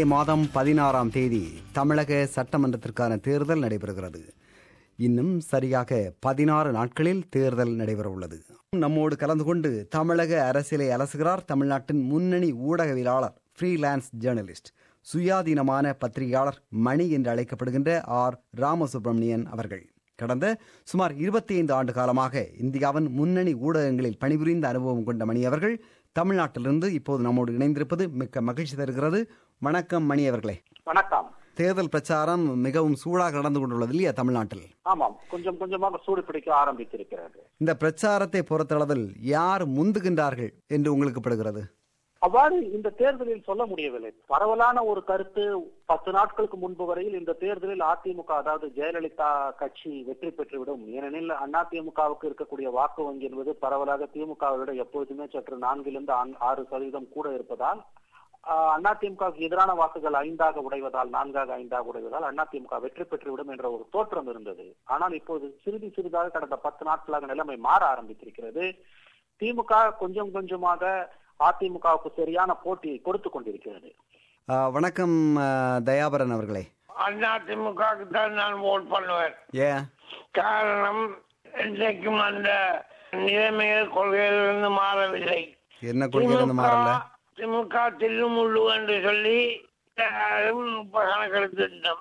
மாதம் பதினாறாம் தேதி தமிழக சட்டமன்றத்திற்கான தேர்தல் நடைபெறுகிறது இன்னும் சரியாக பதினாறு நாட்களில் தேர்தல் நடைபெற உள்ளது நம்மோடு கலந்து கொண்டு தமிழக அரசியலை அலசுகிறார் தமிழ்நாட்டின் முன்னணி ஊடகவியலாளர் ஃப்ரீலான்ஸ் ஜேர்னலிஸ்ட் சுயாதீனமான பத்திரிகையாளர் மணி என்று அழைக்கப்படுகின்ற ஆர் ராமசுப்ரமணியன் அவர்கள் கடந்த சுமார் இருபத்தி ஐந்து ஆண்டு காலமாக இந்தியாவின் முன்னணி ஊடகங்களில் பணிபுரிந்த அனுபவம் கொண்ட மணி அவர்கள் தமிழ்நாட்டிலிருந்து இப்போது நம்மோடு இணைந்திருப்பது மிக்க மகிழ்ச்சி தருகிறது வணக்கம் மணி அவர்களே வணக்கம் தேர்தல் பிரச்சாரம் மிகவும் சூடாக நடந்து கொண்டுள்ளது இல்லையா தமிழ்நாட்டில் ஆமாம் கொஞ்சம் கொஞ்சமாக சூடு பிடிக்க ஆரம்பித்திருக்கிறது இந்த பிரச்சாரத்தை பொறுத்தளவில் யார் முந்துகின்றார்கள் என்று உங்களுக்கு படுகிறது அவ்வாறு இந்த தேர்தலில் சொல்ல முடியவில்லை பரவலான ஒரு கருத்து பத்து நாட்களுக்கு முன்பு வரையில் இந்த தேர்தலில் அதிமுக அதாவது ஜெயலலிதா கட்சி வெற்றி பெற்றுவிடும் ஏனெனில் அதிமுகவுக்கு இருக்கக்கூடிய வாக்கு வங்கி என்பது பரவலாக திமுகவை விட எப்பொழுதுமே சற்று நான்கிலிருந்து ஆண்- ஆறு சதவீதம் கூட இருப்பதால் ஆஹ், அதிமுகவுக்கு எதிரான வாக்குகள் ஐந்தாக உடைவதால் நான்காக ஐந்தாக உடைவதால் அதிமுக வெற்றி பெற்றுவிடும் என்ற ஒரு தோற்றம் இருந்தது ஆனால் இப்போது சிறிது சிறிதாக கடந்த பத்து நாட்களாக நிலைமை மாற ஆரம்பித்திருக்கிறது திமுக கொஞ்சம் கொஞ்சமாக அதிமுகவுக்கு சரியான போட்டியை கொடுத்து கொண்டிருக்கிறது ஆ, வணக்கம் ஆ, தயாபரன் அவர்களே அதிமுகவுக்கு தான் நான் ஓட் பண்ணுவேன் ஏன் காரணம் இன்றைக்கும் அந்த நிலைமைகள் கொள்கையிலிருந்து மாறவில்லை என்ன கொள்கையிலிருந்து மாறல திமுக தில்லுமுள்ளு என்று சொல்லி எல்லாரும் இப்ப கணக்கெடுத்துட்டோம்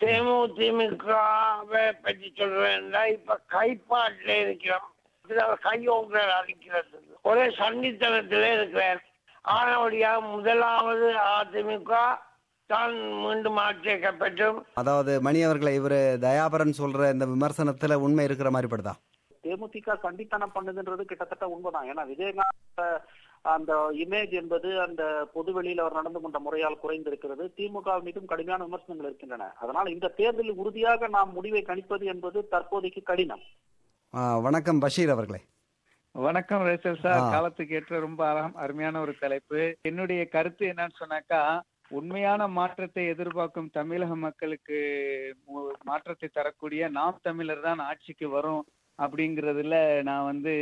தேமுதிமுகவை பற்றி சொல்றேன் இப்ப கைப்பாட்டில் இருக்கிறோம் இதுல கையோங்கல் அடிக்கிறது ஒரே சன்னித்தனத்திலே இருக்கிறேன் ஆனபடியாக முதலாவது அதிமுக தான் மீண்டும் ஆட்சியை கைப்பற்றும் அதாவது மணி அவர்களை இவரு தயாபரன் சொல்ற இந்த விமர்சனத்துல உண்மை இருக்கிற மாதிரி படுதா தேமுதிக சண்டித்தனம் பண்ணுதுன்றது கிட்டத்தட்ட உண்மைதான் ஏன்னா விஜயகாந்த் அஹ், அந்த இமேஜ் என்பது அந்த பொதுவெளியில் அவர் நடந்து கொண்ட முறையால் குறைந்திருக்கிறது திமுக மீதும் கடுமையான விமர்சனங்கள் இருக்கின்றன அதனால் இந்த தேர்தலில் உறுதியாக நாம் முடிவை கணிப்பது என்பது தற்போதைக்கு கடினம் ஆ, வணக்கம் பஷீர் அவர்களே வணக்கம் ரேசல் சார் ஆ. காலத்துக்கு ஏற்ற ரொம்ப அர- அருமையான ஒரு தலைப்பு என்னுடைய கருத்து என்னன்னு சொன்னாக்கா உண்மையான மாற்றத்தை எதிர்பார்க்கும் தமிழக மக்களுக்கு மு- மாற்றத்தை தரக்கூடிய நாம் தமிழர் தான் ஆட்சிக்கு வரும் அப்படிங்கறதுல நான் வந்து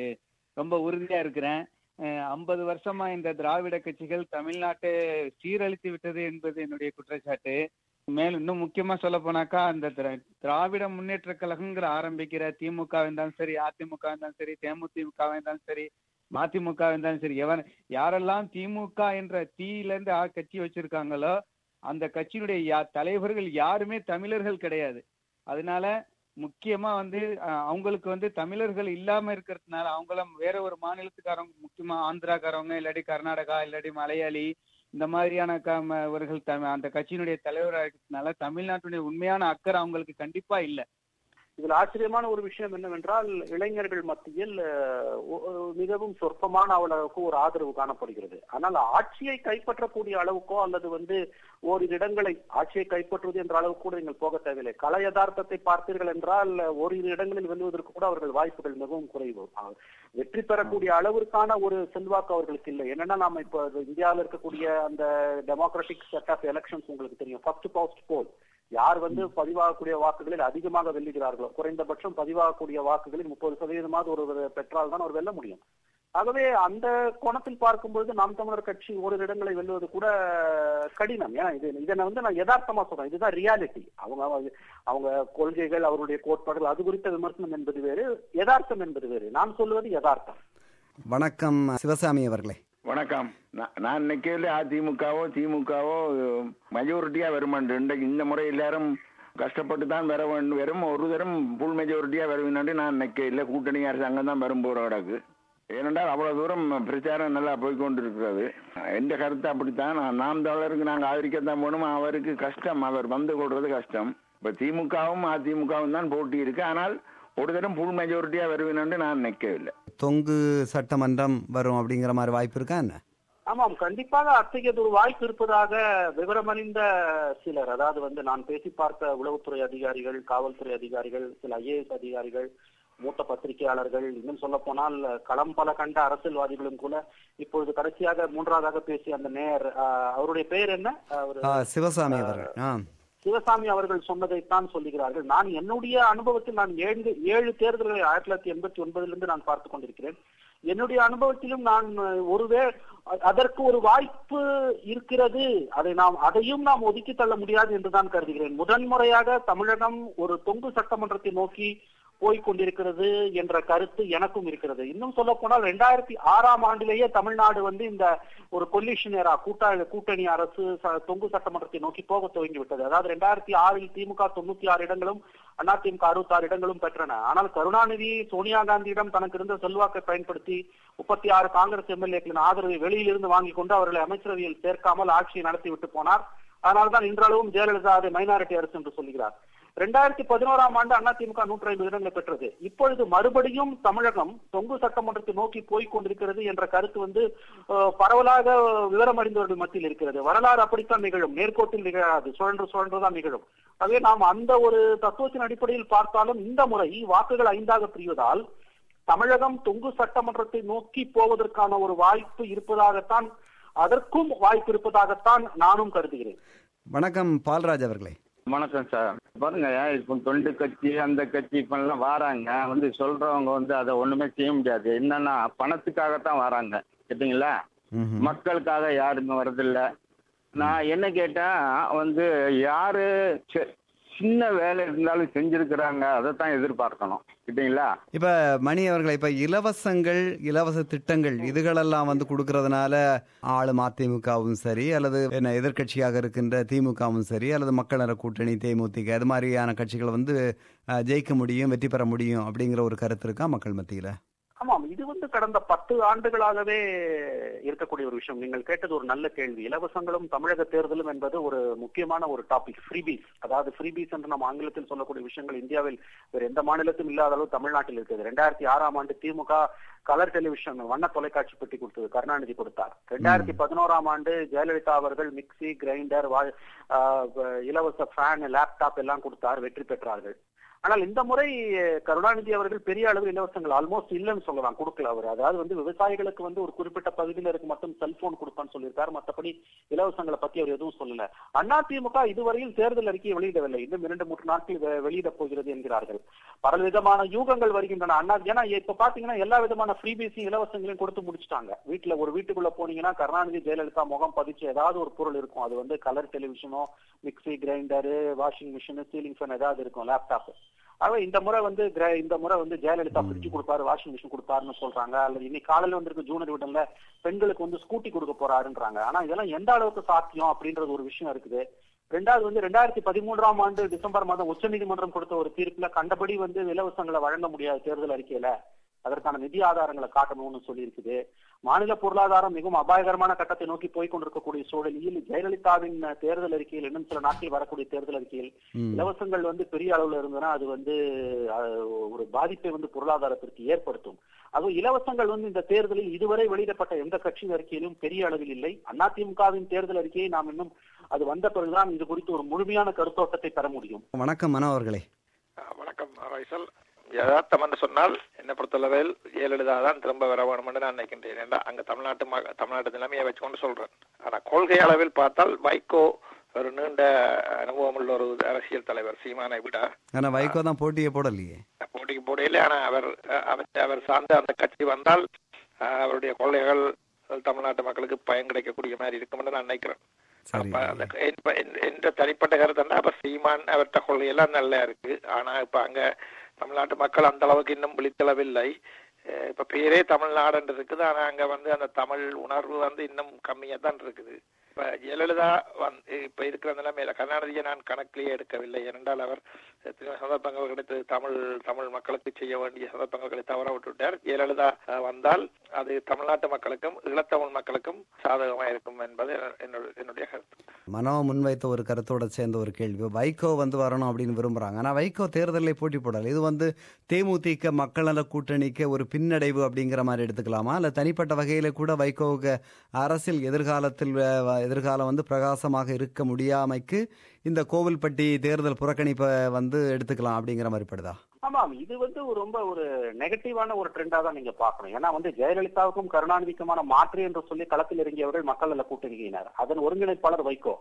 ரொம்ப உறுதியா இருக்கிறேன் ஐம்பது வருஷமா இந்த திராவிட கட்சிகள் தமிழ்நாட்டை சீரழித்து விட்டது என்பது என்னுடைய குற்றச்சாட்டு மேலும் இன்னும் முக்கியமா சொல்ல போனாக்கா அந்த திரா- திராவிட முன்னேற்ற கழகங்கிற ஆரம்பிக்கிற திமுக இருந்தாலும் சரி அதிமுக இருந்தாலும் சரி தேமுதிக இருந்தாலும் சரி மதிமுக இருந்தாலும் சரி எவன் யாரெல்லாம் திமுக என்ற தீயில இருந்து ஆ- கட்சி வச்சிருக்காங்களோ அந்த கட்சியினுடைய யா- தலைவர்கள் யாருமே தமிழர்கள் கிடையாது அதனால முக்கியமா வந்து அஹ், அவங்களுக்கு வந்து தமிழர்கள் இல்லாம இருக்கிறதுனால அவங்களும் வேற ஒரு மாநிலத்துக்காரவங்க முக்கியமா ஆந்திராக்காரவங்க இல்லாட்டி கர்நாடகா இல்லாட்டி மலையாளி இந்த மாதிரியான க- ம- இவர்கள் தமி- அந்த கட்சியினுடைய தலைவராக இருக்கிறதுனால தமிழ்நாட்டுடைய உண்மையான அக்கறை அவங்களுக்கு கண்டிப்பா இல்ல இதில் ஆச்சரியமான ஒரு விஷயம் என்னவென்றால் இளைஞர்கள் மத்தியில் அஹ், ஒ- ஒ- மிகவும் சொற்பமான அளவுக்கு ஒரு ஆதரவு காணப்படுகிறது ஆனால் ஆட்சியை கைப்பற்றக்கூடிய அளவுக்கோ அல்லது வந்து ஓரிரு இடங்களை ஆட்சியை கைப்பற்றுவது என்ற அளவுக்கு கூட நீங்கள் போக தேவையில்லை கல யதார்த்தத்தை பார்த்தீர்கள் என்றால் ஓரிரு இடங்களில் வெல்வதற்கு கூட அவர்கள் வாய்ப்புகள் மிகவும் குறைவு அஹ், வெற்றி பெறக்கூடிய அளவிற்கான ஒரு செல்வாக்கு அவர்களுக்கு இல்லை என்னன்னா நாம இப்போ இந்தியாவில் இருக்கக்கூடிய அந்த டெமோக்ராட்டிக் செட் ஆஃப் எலெக்ஷன்ஸ் உங்களுக்கு தெரியும் ஃபர்ஸ்ட் பாஸ்ட் போல் யார் வந்து பதிவாகக்கூடிய வாக்குகளில் அதிகமாக வெல்லுகிறார்களோ குறைந்தபட்சம் பதிவாகக்கூடிய வாக்குகளில் முப்பது சதவீதமாவது ஒரு பெற்றால் தான் அவர் வெல்ல முடியும் ஆகவே அந்த கோணத்தில் பார்க்கும்பொழுது நாம் தமிழர் கட்சி ஒரு இடங்களை வெல்வது கூட கடினம் ஏன்னா இது இதை நான் வந்து நான் யதார்த்தமா சொல்றேன் இதுதான் ரியாலிட்டி அவங்க அவங்க- அவங்க கொள்கைகள் அவருடைய கோட்பாடுகள் அது குறித்த விமர்சனம் என்பது வேறு யதார்த்தம் என்பது வேறு நான் சொல்லுவது யதார்த்தம் வணக்கம் சிவசாமி அவர்களே வணக்கம் நான் நான் நினைக்கல அதிமுகவோ திமுகவோ மெஜாரிட்டியா வருமாண்டு இன்றைக்கு இந்த முறை எல்லாரும் கஷ்டப்பட்டு தான் வர வேண்டும் வெறும் ஒரு தரம் ஃபுல் மெஜாரிட்டியா வருவினாண்டு நான் நினைக்கல கூட்டணி அரசாங்கம் தான் வரும் போற கிடக்கு ஏனென்றால் அவ்வளவு தூரம் பிரச்சாரம் நல்லா போய்க்கொண்டு இருக்கிறது எந்த கருத்து அப்படித்தான் நான் நாம் தமிழருக்கு நாங்கள் ஆதரிக்கத்தான் போகணும் அவருக்கு கஷ்டம் அவர் வந்து கொள்றது கஷ்டம் இப்ப திமுகவும் அதிமுகவும் தான் போட்டி இருக்கு ஆனால் ஒரு தரம் ஃபுல் மெஜாரிட்டியா வருவினாண்டு நான் நினைக்கவில்லை தொங்கு சட்டமன்றம் வரும் அப்படிங்கிற மாதிரி வாய்ப்பு இருக்கா என்ன ஆமாம் கண்டிப்பாக அத்தகையது ஒரு வாய்ப்பு இருப்பதாக விவரமறிந்த சிலர் அதாவது வந்து நான் பேசி பார்த்த உளவுத்துறை அதிகாரிகள் காவல்துறை அதிகாரிகள் சில ஐஏஎஸ் அதிகாரிகள் மூத்த பத்திரிகையாளர்கள் இன்னும் சொல்ல போனால் களம் பல கண்ட அரசியல்வாதிகளும் கூட இப்பொழுது கடைசியாக மூன்றாவதாக பேசிய அந்த நேயர் ஆஹ், அவருடைய பெயர் என்ன அவரு ஆ, சிவசாமி அவர்கள் ஆ சிவசாமி அவர்கள் சொன்னதைத்தான் சொல்லுகிறார்கள் நான் என்னுடைய அனுபவத்தில் நான் ஏழு ஏழு தேர்தல்களை ஆயிரத்தி தொள்ளாயிரத்தி எண்பத்தி ஒன்பதிலிருந்து நான் பார்த்துக் கொண்டிருக்கிறேன் என்னுடைய அனுபவத்திலும் நான் ஒருவே அதற்கு ஒரு வாய்ப்பு இருக்கிறது அதை நாம் அதையும் நாம் ஒதுக்கி தள்ள முடியாது என்றுதான் கருதுகிறேன் முதன்முறையாக தமிழகம் ஒரு தொங்கு சட்டமன்றத்தை நோக்கி போய்கொண்டிருக்கிறது என்ற கருத்து எனக்கும் இருக்கிறது இன்னும் சொல்ல போனால் இரண்டாயிரத்தி ஆறாம் ஆண்டிலேயே தமிழ்நாடு வந்து இந்த ஒரு கொல்லிஷன் ஏரா கூட்டா கூட்டணி அரசு தொங்கு சட்டமன்றத்தை நோக்கி போக துவங்கி விட்டது அதாவது இரண்டாயிரத்தி ஆறில் திமுக தொண்ணூத்தி ஆறு இடங்களும் அதிமுக அறுபத்தி ஆறு இடங்களும் பெற்றன ஆனால் கருணாநிதி சோனியா காந்தியிடம் தனக்கு இருந்த செல்வாக்கை பயன்படுத்தி முப்பத்தி ஆறு காங்கிரஸ் எம்எல்ஏக்களின் ஆதரவை வெளியிலிருந்து வாங்கிக் கொண்டு அவர்களை அமைச்சரவையில் சேர்க்காமல் ஆட்சியை நடத்தி விட்டு போனார் அதனால்தான் இன்றளவும் ஜெயலலிதா அதை மைனாரிட்டி அரசு என்று சொல்கிறார் இரண்டாயிரத்தி பதினோராம் ஆண்டு அதிமுக நூற்றி ஐம்பது இடங்களை பெற்றது இப்பொழுது மறுபடியும் தமிழகம் தொங்கு சட்டமன்றத்தை நோக்கி போய் கொண்டிருக்கிறது என்ற கருத்து வந்து பரவலாக விவரம் அறிந்தவர்கள் மத்தியில் இருக்கிறது வரலாறு அப்படித்தான் நிகழும் நேர்கோட்டில் நிகழாது சுழன்று சுழன்றுதான் நிகழும் ஆகவே நாம் அந்த ஒரு தத்துவத்தின் அடிப்படையில் பார்த்தாலும் இந்த முறை வாக்குகள் ஐந்தாக பிரிவதால் தமிழகம் தொங்கு சட்டமன்றத்தை நோக்கி போவதற்கான ஒரு வாய்ப்பு இருப்பதாகத்தான் அதற்கும் வாய்ப்பு இருப்பதாகத்தான் நானும் கருதுகிறேன் வணக்கம் பால்ராஜ் அவர்களே வணக்கம் சார் பாருங்க இப்போ தொண்டு கட்சி அந்த கட்சி இப்பெல்லாம் வராங்க வந்து சொல்றவங்க வந்து அதை ஒண்ணுமே செய்ய முடியாது என்னன்னா பணத்துக்காகத்தான் வராங்க கேட்டீங்களா மக்களுக்காக யாருமே வர்றதில்ல நான் என்ன கேட்டேன் வந்து யாரு சின்ன வேலை இருந்தாலும் செஞ்சிருக்கிறாங்க அதை தான் எதிர்பார்க்கணும் கிட்டீங்களா இப்ப மணி அவர்களை இப்ப இலவசங்கள் இலவச திட்டங்கள் இதுகளெல்லாம் வந்து கொடுக்கறதுனால ஆளும் அதிமுகவும் சரி அல்லது என்ன எதிர்கட்சியாக இருக்கின்ற திமுகவும் சரி அல்லது மக்கள் நல கூட்டணி தேமுதிக அது மாதிரியான கட்சிகள் வந்து ஜெயிக்க முடியும் வெற்றி பெற முடியும் அப்படிங்கிற ஒரு கருத்து இருக்கா மக்கள் மத்தியில ஆமாம் இது வந்து கடந்த பத்து ஆண்டுகளாகவே இருக்கக்கூடிய ஒரு விஷயம் நீங்கள் கேட்டது ஒரு நல்ல கேள்வி இலவசங்களும் தமிழக தேர்தலும் என்பது ஒரு முக்கியமான ஒரு டாபிக் ஃப்ரீபீஸ் அதாவது ஃப்ரீபீஸ் என்று நம்ம ஆங்கிலத்தில் சொல்லக்கூடிய விஷயங்கள் இந்தியாவில் வேறு எந்த மாநிலத்திலும் இல்லாத அளவு தமிழ்நாட்டில் இருக்குது ரெண்டாயிரத்தி ஆறாம் ஆண்டு திமுக கலர் டெலிவிஷன் வண்ண தொலைக்காட்சி பெட்டி கொடுத்தது கருணாநிதி கொடுத்தார் ரெண்டாயிரத்தி பதினோராம் ஆண்டு ஜெயலலிதா அவர்கள் மிக்சி கிரைண்டர் இலவச ஃபேன் லேப்டாப் எல்லாம் கொடுத்தார் வெற்றி பெற்றார்கள் ஆனால் இந்த முறை கருணாநிதி அவர்கள் பெரிய அளவு இலவசங்கள் ஆல்மோஸ்ட் இல்லைன்னு சொல்லலாம் கொடுக்கல அவர் அதாவது வந்து விவசாயிகளுக்கு வந்து ஒரு குறிப்பிட்ட பகுதியினருக்கு மட்டும் செல்போன் கொடுப்பான்னு சொல்லியிருக்காரு மற்றபடி இலவசங்களை பத்தி அவர் எதுவும் சொல்லல அதிமுக இதுவரையில் தேர்தல் அறிக்கையை வெளியிடவில்லை இன்னும் இரண்டு மூன்று நாட்கள் வெளியிட போகிறது என்கிறார்கள் பல விதமான யூகங்கள் வருகின்றன அண்ணா ஏன்னா இப்ப பாத்தீங்கன்னா எல்லா விதமான ஃப்ரீபிசி இலவசங்களையும் கொடுத்து முடிச்சிட்டாங்க வீட்டுல ஒரு வீட்டுக்குள்ள போனீங்கன்னா கருணாநிதி ஜெயலலிதா முகம் பதிச்சு ஏதாவது ஒரு பொருள் இருக்கும் அது வந்து கலர் டெலிவிஷனோ mixie grinder washing machine ceiling fan ஏதாவது இருக்கும் லேப்டாப் ஆக இந்த முறை வந்து இந்த முறை வந்து ஜெயலலிதா பிரிட்ஜ் கொடுப்பாரு வாஷிங் மிஷின் கொடுப்பாருன்னு சொல்றாங்க அல்லது இன்னைக்கு காலையில வந்திருக்கு ஜூனியர் விடன்ல பெண்களுக்கு வந்து ஸ்கூட்டி கொடுக்க போறாருன்றாங்க ஆனா இதெல்லாம் எந்த அளவுக்கு சாத்தியம் அப்படின்றது ஒரு விஷயம் இருக்குது ரெண்டாவது வந்து ரெண்டாயிரத்தி பதிமூன்றாம் ஆண்டு டிசம்பர் மாதம் உச்சநீதிமன்றம் கொடுத்த ஒரு தீர்ப்புல கண்டபடி வந்து இலவசங்களை வழங்க முடியாது தேர்தல் அறிக்கையில அதற்கான நிதி ஆதாரங்களை காட்டணும்னு சொல்லி இருக்குது மாநில பொருளாதாரம் மிகவும் அபாயகரமான கட்டத்தை நோக்கி போய் கொண்டிருக்கக்கூடிய சூழலில் ஜெயலலிதாவின் தேர்தல் அறிக்கையில் இன்னும் சில நாட்கள் வரக்கூடிய தேர்தல் அறிக்கையில் இலவசங்கள் வந்து பெரிய அளவுல இருந்ததுன்னா அது வந்து ஒரு பாதிப்பை வந்து பொருளாதாரத்திற்கு ஏற்படுத்தும் அதுவும் இலவசங்கள் வந்து இந்த தேர்தலில் இதுவரை வெளியிடப்பட்ட எந்த கட்சியின் அறிக்கையிலும் பெரிய அளவில் இல்லை அதிமுகவின் தேர்தல் அறிக்கையை நாம் இன்னும் அது வந்த பிறகுதான் இது குறித்து ஒரு முழுமையான கருத்தோட்டத்தை பெற முடியும் வணக்கம் மனோ அவர்களே வணக்கம் ரைசல் யதார்த்தம் என்று சொன்னால் என்னை பொறுத்தளவில் ஜெயலலிதா தான் திரும்ப வர வேணும்னு நான் நினைக்கின்றேன் ஏன்னா அங்க தமிழ்நாட்டு தமிழ்நாட்டு நிலைமையை வச்சுக்கொண்டு சொல்றேன் ஆனா கொள்கை அளவில் பார்த்தால் வைகோ ஒரு நீண்ட அனுபவம் உள்ள ஒரு அரசியல் தலைவர் சீமானை விட ஆனா வைகோ தான் போட்டியை போடலையே போட்டிக்கு போடையில ஆனா அவர் அவர் சார்ந்த அந்த கட்சி வந்தால் அவருடைய கொள்கைகள் தமிழ்நாட்டு மக்களுக்கு பயன் கிடைக்கக்கூடிய மாதிரி இருக்கும்னு நான் நினைக்கிறேன் என்ற தனிப்பட்ட கருத்துன்னா அப்ப சீமான் அவர்கிட்ட கொள்கையெல்லாம் நல்லா இருக்கு ஆனா இப்ப அங்க தமிழ்நாட்டு மக்கள் அந்த அளவுக்கு இன்னும் விழித்தளவில்லை இப்ப பேரே தமிழ்நாடுன்னு இருக்குது ஆனா அங்க வந்து அந்த தமிழ் உணர்வு வந்து இன்னும் கம்மியா தான் இருக்குது இப்ப ஜெயலலிதா வந்து இப்ப இருக்கிற நிலைமையில கருணாநிதியை நான் கணக்கிலேயே எடுக்கவில்லை ஏனென்றால் அவர் சந்தர்ப்பங்கள் கிடைத்து தமிழ் தமிழ் மக்களுக்கு செய்ய வேண்டிய சந்தர்ப்பங்களை தவற விட்டுவிட்டார் ஜெயலலிதா வந்தால் அது தமிழ்நாட்டு மக்களுக்கும் ஈழத்தமிழ் மக்களுக்கும் சாதகமாக இருக்கும் என்பது என்னுடைய கருத்து மனோ முன்வைத்த ஒரு கருத்தோட சேர்ந்த ஒரு கேள்வி வைகோ வந்து வரணும் அப்படின்னு விரும்புறாங்க ஆனா வைகோ தேர்தலில் போட்டி போடல இது வந்து தேமுதிக மக்கள் நல கூட்டணிக்கு ஒரு பின்னடைவு அப்படிங்கிற மாதிரி எடுத்துக்கலாமா இல்ல தனிப்பட்ட வகையில கூட வைகோவுக்கு அரசியல் எதிர்காலத்தில் எதிர்காலம் வந்து பிரகாசமாக இருக்க முடியாமைக்கு இந்த கோவில்பட்டி தேர்தல் புறக்கணிப்பை வந்து எடுத்துக்கலாம் அப்படிங்கிற மாதிரி படுதா ஆமாம் இது வந்து ரொம்ப ஒரு நெகட்டிவான ஒரு ட்ரெண்டா தான் நீங்க பாக்கணும் ஏன்னா வந்து ஜெயலலிதாவுக்கும் கருணாநிதிக்குமான மாற்று என்று சொல்லி களத்தில் இறங்கியவர்கள் மக்கள் நல கூட்டணியினர் அதன் ஒருங்கிணைப்பாளர் வைகோ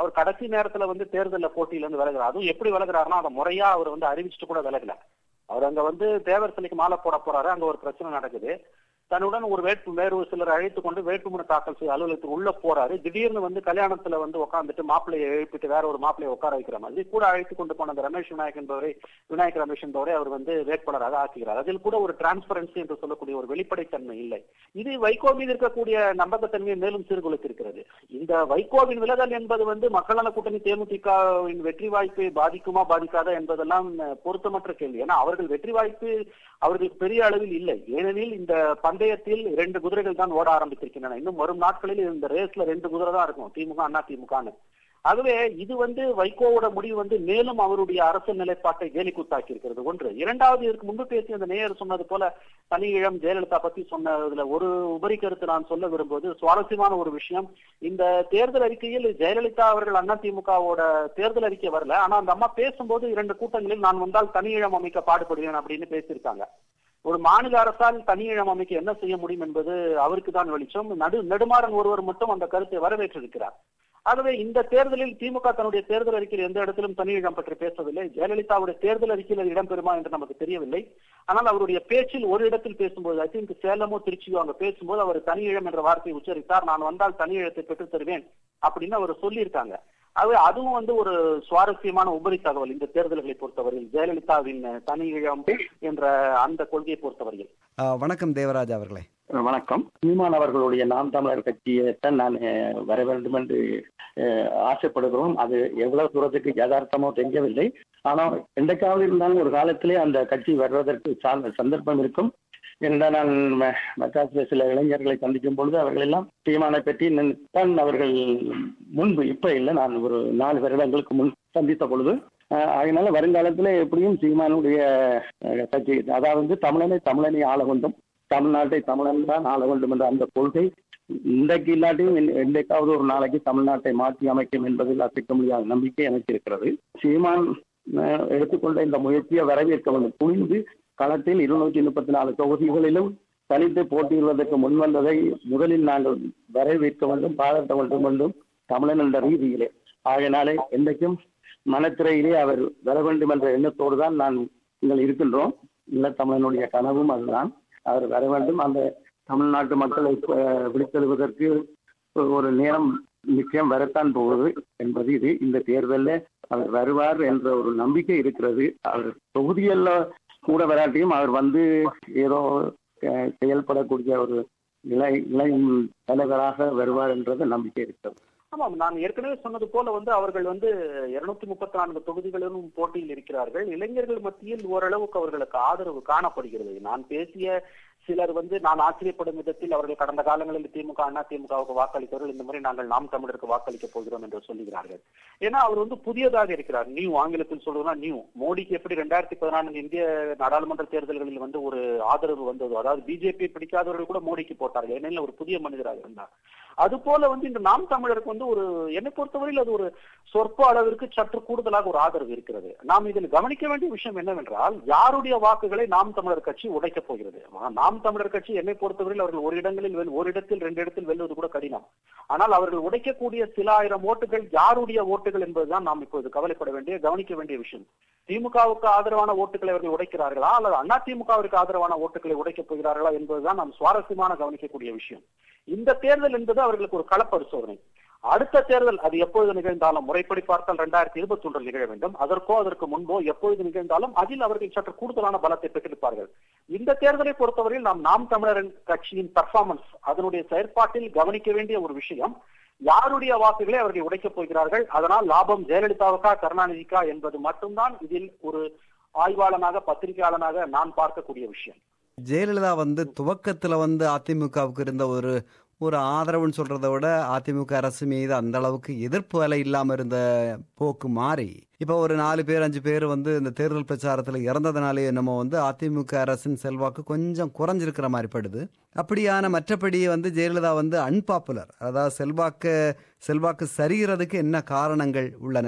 அவர் கடைசி நேரத்துல வந்து தேர்தலில் போட்டியில இருந்து விலகுறார் அதுவும் எப்படி விலகுறாருன்னா அதை முறையா அவர் வந்து அறிவிச்சுட்டு கூட விலகல அவர் அங்க வந்து தேவர் சிலைக்கு மாலை போட போறாரு அங்க ஒரு பிரச்சனை நடக்குது தன்னுடன் ஒரு வேட்பு வேறு ஒரு சிலர் அழைத்து கொண்டு வேட்புமனு தாக்கல் செய்ய அலுவலகத்துக்கு உள்ள போறாரு திடீர்னு வந்து கல்யாணத்துல வந்து உட்காந்துட்டு மாப்பிள்ளையை எழுப்பிட்டு வேற ஒரு மாப்பிள்ளையை உட்கார வைக்கிற மாதிரி கூட அழைத்து கொண்டு போன அந்த ரமேஷ் விநாயக் என்பவரை விநாயக் ரமேஷ் என்பவரை அவர் வந்து வேட்பாளராக ஆக்குகிறார் அதில் கூட ஒரு டிரான்ஸ்பரன்சி என்று சொல்லக்கூடிய ஒரு வெளிப்படைத்தன்மை இல்லை இது வைகோ மீது இருக்கக்கூடிய நம்பகத்தன்மையை மேலும் சீர்குலைத்திருக்கிறது இந்த வைகோவின் விலகல் என்பது வந்து மக்கள் நல கூட்டணி தேமுதிகவின் வெற்றி வாய்ப்பை பாதிக்குமா பாதிக்காதா என்பதெல்லாம் பொருத்தமற்ற கேள்வி ஏன்னா அவர்கள் வெற்றி வாய்ப்பு அவர்களுக்கு பெரிய அளவில் இல்லை ஏனெனில் இந்த பந்தயத்தில் இரண்டு குதிரைகள் தான் ஓட ஆரம்பித்திருக்கின்றன இன்னும் வரும் நாட்களில் இந்த ரேஸ்ல ரெண்டு குதிரை தான் இருக்கும் திமுக அண்ணா திமுகன்னு ஆகவே இது வந்து வைகோவோட முடிவு வந்து மேலும் அவருடைய அரசியல் நிலைப்பாட்டை கேலி கூத்தாக்கி இருக்கிறது ஒன்று இரண்டாவது இதற்கு முன்பு பேசிய அந்த நேயர் சொன்னது போல தனி இளம் ஜெயலலிதா பத்தி சொன்னதுல ஒரு உபரி கருத்து நான் சொல்ல விரும்புவது சுவாரஸ்யமான ஒரு விஷயம் இந்த தேர்தல் அறிக்கையில் ஜெயலலிதா அவர்கள் அதிமுகவோட தேர்தல் அறிக்கை வரல ஆனா அந்த அம்மா பேசும்போது இரண்டு கூட்டங்களில் நான் வந்தால் தனி இளம் அமைக்க பாடுபடுவேன் அப்படின்னு பேசியிருக்காங்க ஒரு மாநில அரசால் தனி இளம் அமைக்க என்ன செய்ய முடியும் என்பது அவருக்கு தான் வெளிச்சம் நடு நெடுமாறன் ஒருவர் மட்டும் அந்த கருத்தை வரவேற்றிருக்கிறார் ஆகவே இந்த தேர்தலில் திமுக தன்னுடைய தேர்தல் அறிக்கையில் எந்த இடத்திலும் தனி இடம் பற்றி பேசவில்லை ஜெயலலிதாவுடைய தேர்தல் அறிக்கையில் அது இடம்பெறுமா என்று நமக்கு தெரியவில்லை ஆனால் அவருடைய பேச்சில் ஒரு இடத்தில் பேசும்போது ஐ திங்க் சேலமோ திருச்சியோ அங்க பேசும்போது அவர் தனி இழம் என்ற வார்த்தையை உச்சரித்தார் நான் வந்தால் தனி இழத்தை பெற்றுத் தருவேன் அப்படின்னு அவர் சொல்லியிருக்காங்க ஆகவே அதுவும் வந்து ஒரு சுவாரஸ்யமான உபரி தகவல் இந்த தேர்தல்களை பொறுத்தவரையில் ஜெயலலிதாவின் தனி இழம் என்ற அந்த கொள்கையை பொறுத்தவரையில் அஹ், வணக்கம் தேவராஜ் அவர்களே வணக்கம் சீமான் அவர்களுடைய நாம் தமிழர் கட்சியை தான் நான் அஹ், வர வேண்டும் என்று அஹ், ஆசைப்படுகிறோம் அது எவ்வளவு தூரத்துக்கு யதார்த்தமோ தெரியவில்லை ஆனால் என்றைக்காவது இருந்தாலும் ஒரு காலத்திலே அந்த கட்சி வருவதற்கு சார்ந்த சந்தர்ப்பம் இருக்கும் ஏனென்றால் நான் ம- மெட்ராஸில் சில இளைஞர்களை சந்திக்கும் பொழுது அவர்கள் எல்லாம் சீமானை பற்றி நான் தான் அவர்கள் முன்பு இப்ப இல்லை நான் ஒரு நாலு வருடங்களுக்கு முன் சந்தித்த பொழுது அஹ், அதனால வருங்காலத்தில் எப்படியும் சீமானுடைய அஹ், கட்சி அதாவது தமிழனை தமிழனை ஆள வேண்டும் தமிழ்நாட்டை தமிழன் தான் ஆள வேண்டும் என்ற அந்த கொள்கை இன்றைக்கு இல்லாட்டியும் என்- என்றைக்காவது ஒரு நாளைக்கு தமிழ்நாட்டை மாற்றி அமைக்கும் என்பதில் அசைக்க முடியாத நம்பிக்கை எனக்கு இருக்கிறது சீமான் அஹ், எடுத்துக்கொண்ட இந்த முயற்சியை வரவேற்க வேண்டும் துணிந்து களத்தில் இருநூற்றி முப்பத்தி நாலு தொகுதிகளிலும் தனித்து போட்டியிடுவதற்கு முன்வந்ததை முதலில் நாங்கள் வரவேற்க வேண்டும் பாராட்ட வேண்டும் என்றும் தமிழன் என்ற ரீதியிலே ஆகையினாலே என்றைக்கும் மனத்திரையிலே அவர் வர வேண்டும் என்ற எண்ணத்தோடு தான் நான் நீங்கள் இருக்கின்றோம் இல்ல தமிழனுடைய கனவும் அதுதான் அவர் வர வேண்டும் அந்த தமிழ்நாட்டு மக்களை அஹ், விழித்தெழுவதற்கு ஒரு நேரம் நிச்சயம் வரத்தான் போகுது என்பது இது இந்த தேர்தலில் அவர் வருவார் என்ற ஒரு நம்பிக்கை இருக்கிறது அவர் தொகுதிகளில் கூட வராட்டியும் அவர் வந்து ஏதோ அஹ், செயல்படக்கூடிய ஒரு இளை இளைஞன் தலைவராக வருவார் என்றது நம்பிக்கை இருக்கிறது ஆமாம் நான் ஏற்கனவே சொன்னது போல வந்து அவர்கள் வந்து இருநூத்தி முப்பத்தி நான்கு தொகுதிகளிலும் போட்டியில் இருக்கிறார்கள் இளைஞர்கள் மத்தியில் ஓரளவுக்கு அவர்களுக்கு ஆதரவு காணப்படுகிறது நான் பேசிய சிலர் வந்து நான் ஆச்சரியப்படும் விதத்தில் அவர்கள் கடந்த காலங்களில் திமுக அண்ணா திமுகவுக்கு வாக்களித்தவர்கள் இந்த முறை நாங்கள் நாம் தமிழருக்கு வாக்களிக்க போகிறோம் என்று சொல்லுகிறார்கள் ஏன்னா அவர் வந்து புதியதாக இருக்கிறார் நியூ ஆங்கிலத்தில் சொல்றதுனா நியூ மோடிக்கு எப்படி ரெண்டாயிரத்தி பதினான்கு இந்திய நாடாளுமன்ற தேர்தல்களில் வந்து ஒரு ஆதரவு வந்தது அதாவது பிஜேபி பிடிக்காதவர்கள் கூட மோடிக்கு போட்டார்கள் ஏனெனில் ஒரு புதிய மனிதராக இருந்தார் அது போல வந்து இந்த நாம் தமிழருக்கு வந்து ஒரு என்னை பொறுத்தவரையில் அது ஒரு சொற்ப அளவிற்கு சற்று கூடுதலாக ஒரு ஆதரவு இருக்கிறது நாம் இதில் கவனிக்க வேண்டிய விஷயம் என்னவென்றால் யாருடைய வாக்குகளை நாம் தமிழர் கட்சி உடைக்கப் போகிறது நாம் தமிழர் கட்சி என்னை பொறுத்தவரையில் அவர்கள் ஒரு இடங்களில் வெல்- ஒரு இடத்தில் ரெண்டு இடத்தில் வெல்வது கூட கடினம் ஆனால் அவர்கள் உடைக்கக்கூடிய சில ஆயிரம் ஓட்டுகள் யாருடைய ஓட்டுகள் என்பதுதான் நாம் இப்போது கவலைப்பட வேண்டிய கவனிக்க வேண்டிய விஷயம் திமுகவுக்கு ஆதரவான ஓட்டுகளை அவர்கள் உடைக்கிறார்களா அல்லது அண்ணா திமுகவிற்கு ஆதரவான ஓட்டுகளை உடைக்கப் போகிறார்களா என்பதுதான் நாம் சுவாரஸ்யமான கவனிக்கக்கூடிய விஷயம் இந்த தேர்தல் என்பது அவர்களுக்கு ஒரு களப்பரிசோதனை அடுத்த தேர்தல் அது எப்பொழுது நிகழ்ந்தாலும் முறைப்படி பார்த்தால் இரண்டாயிரத்தி இருபத்தி ஒன்றில் நிகழ வேண்டும் அதற்கோ அதற்கு முன்போ எப்பொழுது நிகழ்ந்தாலும் அதில் அவர்கள் சற்று கூடுதலான பலத்தை பெற்றிருப்பார்கள் இந்த தேர்தலை பொறுத்தவரையில் நாம் நாம் தமிழரின் கட்சியின் பர்ஃபார்மன்ஸ் அதனுடைய செயற்பாட்டில் கவனிக்க வேண்டிய ஒரு விஷயம் யாருடைய வாக்குகளை அவர்கள் உடைக்கப் போகிறார்கள் அதனால் லாபம் ஜெயலலிதாவுக்கா கருணாநிதிக்கா என்பது மட்டும்தான் இதில் ஒரு ஆய்வாளனாக பத்திரிகையாளனாக நான் பார்க்கக்கூடிய விஷயம் ஜெயலலிதா வந்து துவக்கத்துல வந்து அதிமுகவுக்கு இருந்த ஒரு ஒரு ஆதரவுன்னு சொல்றதை விட அதிமுக அரசு மீது அந்த அளவுக்கு எதிர்ப்பு அலை இல்லாம இருந்த போக்கு மாறி இப்ப ஒரு நாலு பேர் அஞ்சு பேர் வந்து இந்த தேர்தல் பிரச்சாரத்துல இறந்ததுனாலே நம்ம வந்து அதிமுக அரசின் செல்வாக்கு கொஞ்சம் குறைஞ்சிருக்கிற மாதிரி படுது அப்படியான மற்றபடி வந்து ஜெயலலிதா வந்து அன்பாப்புலர் அதாவது செல்வாக்கு செல்வாக்கு சரிகிறதுக்கு என்ன காரணங்கள் உள்ளன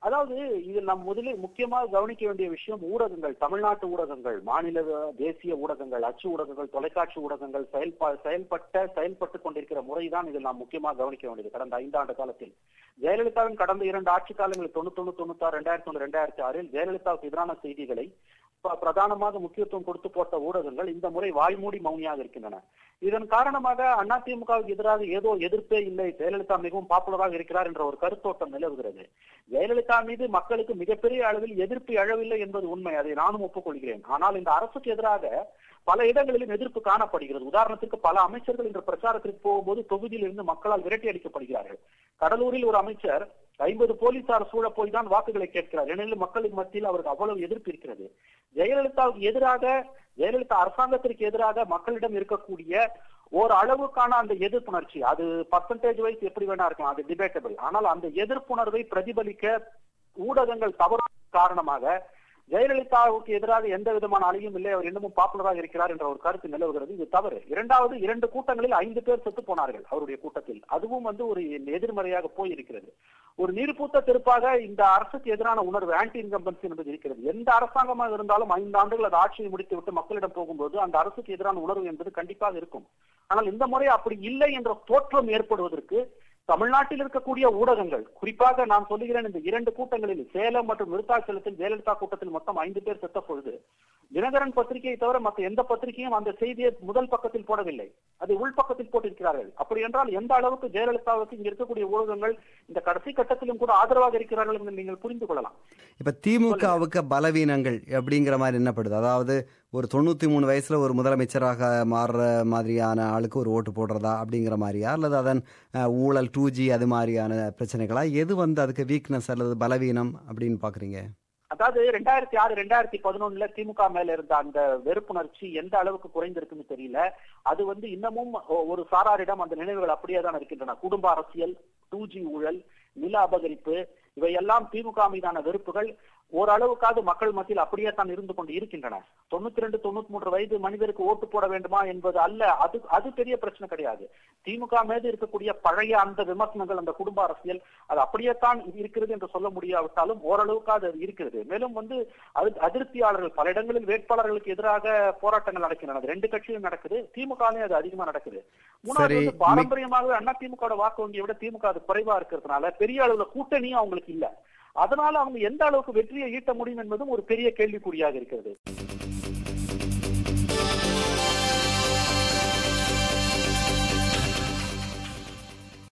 அதாவது இதில் நாம் முதலில் முக்கியமாக கவனிக்க வேண்டிய விஷயம் ஊடகங்கள் தமிழ்நாட்டு ஊடகங்கள் மாநில தேசிய ஊடகங்கள் அச்சு ஊடகங்கள் தொலைக்காட்சி ஊடகங்கள் செயல்பா செயல்பட்ட செயல்பட்டு கொண்டிருக்கிற முறைதான் இதில் நாம் முக்கியமாக கவனிக்க வேண்டியது கடந்த ஐந்தாண்டு காலத்தில் ஜெயலலிதாவின் கடந்த இரண்டு ஆட்சி காலங்களில் தொண்ணூத்தொன்னு தொண்ணூத்தாறு ரெண்டாயிரத்தி ஒன்று ரெண்டாயிரத்தி ஆறில் ஜெயலலிதாவுக்கு எதிரான செய்திகளை ப- பிரதானமாக முக்கியத்துவம் கொடுத்து போட்ட ஊடகங்கள் இந்த முறை வாய்மூடி மௌனியாக இருக்கின்றன இதன் காரணமாக அதிமுகவுக்கு எதிராக ஏதோ எதிர்ப்பே இல்லை ஜெயலலிதா மிகவும் பாப்புலராக இருக்கிறார் என்ற ஒரு கருத்தோட்டம் நிலவுகிறது ஜெயலலிதா மீது மக்களுக்கு மிகப்பெரிய அளவில் எதிர்ப்பு எழவில்லை என்பது உண்மை அதை நானும் ஒப்புக்கொள்கிறேன் ஆனால் இந்த அரசுக்கு எதிராக பல இடங்களிலும் எதிர்ப்பு காணப்படுகிறது உதாரணத்துக்கு பல அமைச்சர்கள் இன்று பிரச்சாரத்திற்கு போகும்போது தொகுதியில் இருந்து மக்களால் விரட்டி அடிக்கப்படுகிறார்கள் கடலூரில் ஒரு அமைச்சர் ஐம்பது போலீசார் சூழ போய் தான் வாக்குகளை கேட்கிறார் ஏனெனில் மக்களின் மத்தியில் அவருக்கு அவ்வளவு எதிர்ப்பு இருக்கிறது ஜெயலலிதாவுக்கு எதிராக ஜெயலலிதா அரசாங்கத்திற்கு எதிராக மக்களிடம் இருக்கக்கூடிய ஒரு அளவுக்கான அந்த எதிர்ப்புணர்ச்சி அது பர்சன்டேஜ் வைஸ் எப்படி வேணா இருக்கலாம் அது டிபேட்டபிள் ஆனால் அந்த எதிர்ப்புணர்வை பிரதிபலிக்க ஊடகங்கள் தவறு காரணமாக ஜெயலலிதாவுக்கு எதிராக எந்த விதமான அழியும் இல்லை அவர் இன்னமும் பாப்புலராக இருக்கிறார் என்ற ஒரு கருத்து நிலவுகிறது இது தவறு இரண்டாவது இரண்டு கூட்டங்களில் ஐந்து பேர் செத்து போனார்கள் அவருடைய கூட்டத்தில் அதுவும் வந்து ஒரு எதிர்மறையாக போய் இருக்கிறது ஒரு நீர்ப்பூத்த திருப்பாக இந்த அரசுக்கு எதிரான உணர்வு ஆன்டி இன்கம்பன்சி என்பது இருக்கிறது எந்த அரசாங்கமாக இருந்தாலும் ஐந்து ஆண்டுகள் அது ஆட்சியை முடித்துவிட்டு மக்களிடம் போகும்போது அந்த அரசுக்கு எதிரான உணர்வு என்பது கண்டிப்பாக இருக்கும் ஆனால் இந்த முறை அப்படி இல்லை என்ற தோற்றம் ஏற்படுவதற்கு தமிழ்நாட்டில் இருக்கக்கூடிய ஊடகங்கள் குறிப்பாக நான் சொல்லுகிறேன் இந்த இரண்டு கூட்டங்களில் சேலம் மற்றும் விருத்தாச்சலத்தில் ஜெயலலிதா கூட்டத்தில் மொத்தம் ஐந்து பேர் செத்த பொழுது தினகரன் பத்திரிகையை தவிர மற்ற எந்த பத்திரிகையும் அந்த செய்தியை முதல் பக்கத்தில் போடவில்லை அதை உள்பக்கத்தில் போட்டிருக்கிறார்கள் அப்படி என்றால் எந்த அளவுக்கு ஜெயலலிதாவுக்கு இங்க இருக்கக்கூடிய ஊடகங்கள் இந்த கடைசி கட்டத்திலும் கூட ஆதரவாக இருக்கிறார்கள் என்று நீங்கள் புரிந்து கொள்ளலாம் இப்ப திமுகவுக்கு பலவீனங்கள் அப்படிங்கிற மாதிரி என்னப்படுது அதாவது ஒரு தொண்ணூத்தி மூணு வயசுல ஒரு முதலமைச்சராக மாறுற மாதிரியான ஆளுக்கு ஒரு ஓட்டு போடுறதா அப்படிங்கிற மாதிரியா அல்லது அதன் அஹ், ஊழல் டூ ஜி அது மாதிரியான பிரச்சனைகளா எது வந்து அதுக்கு வீக்னஸ் அல்லது பலவீனம் அப்படின்னு பாக்குறீங்க அதாவது ரெண்டாயிரத்தி ஆறு ரெண்டாயிரத்தி பதினொன்னுல திமுக மேல இருந்த அந்த வெறுப்புணர்ச்சி எந்த அளவுக்கு குறைந்திருக்குன்னு தெரியல அது வந்து இன்னமும் ஒ- ஒரு சாராரிடம் அந்த நினைவுகள் அப்படியே தான் இருக்கின்றன குடும்ப அரசியல் டூ ஜி ஊழல் நில அபகரிப்பு இவையெல்லாம் திமுக மீதான வெறுப்புகள் ஓரளவுக்காவது மக்கள் மத்தியில் அப்படியே தான் இருந்து கொண்டு இருக்கின்றன தொண்ணூத்தி ரெண்டு தொண்ணூத்தி மூன்று வயது மனிதருக்கு ஓட்டு போட வேண்டுமா என்பது அல்ல அது அது பெரிய பிரச்சனை கிடையாது திமுக மீது இருக்கக்கூடிய பழைய அந்த விமர்சனங்கள் அந்த குடும்ப அரசியல் அது அப்படியே தான் இருக்கிறது என்று சொல்ல முடியாவிட்டாலும் ஓரளவுக்கு அது இருக்கிறது மேலும் வந்து அது அதிருப்தியாளர்கள் பல இடங்களில் வேட்பாளர்களுக்கு எதிராக போராட்டங்கள் நடக்கின்றன அது ரெண்டு கட்சியும் நடக்குது திமுகலையும் அது அதிகமா நடக்குது மூணாவது சரி, வந்து பாரம்பரியமாகவே அண்ணா திமுக வாக்கு வங்கியை விட திமுக அது குறைவா இருக்கிறதுனால பெரிய அளவுல கூட்டணியும் அவங்களுக்கு இல்ல அதனால அவங்க எந்த அளவுக்கு வெற்றியை ஈட்ட முடியும் என்பதும் ஒரு பெரிய கேள்விக்குறியாக இருக்கிறது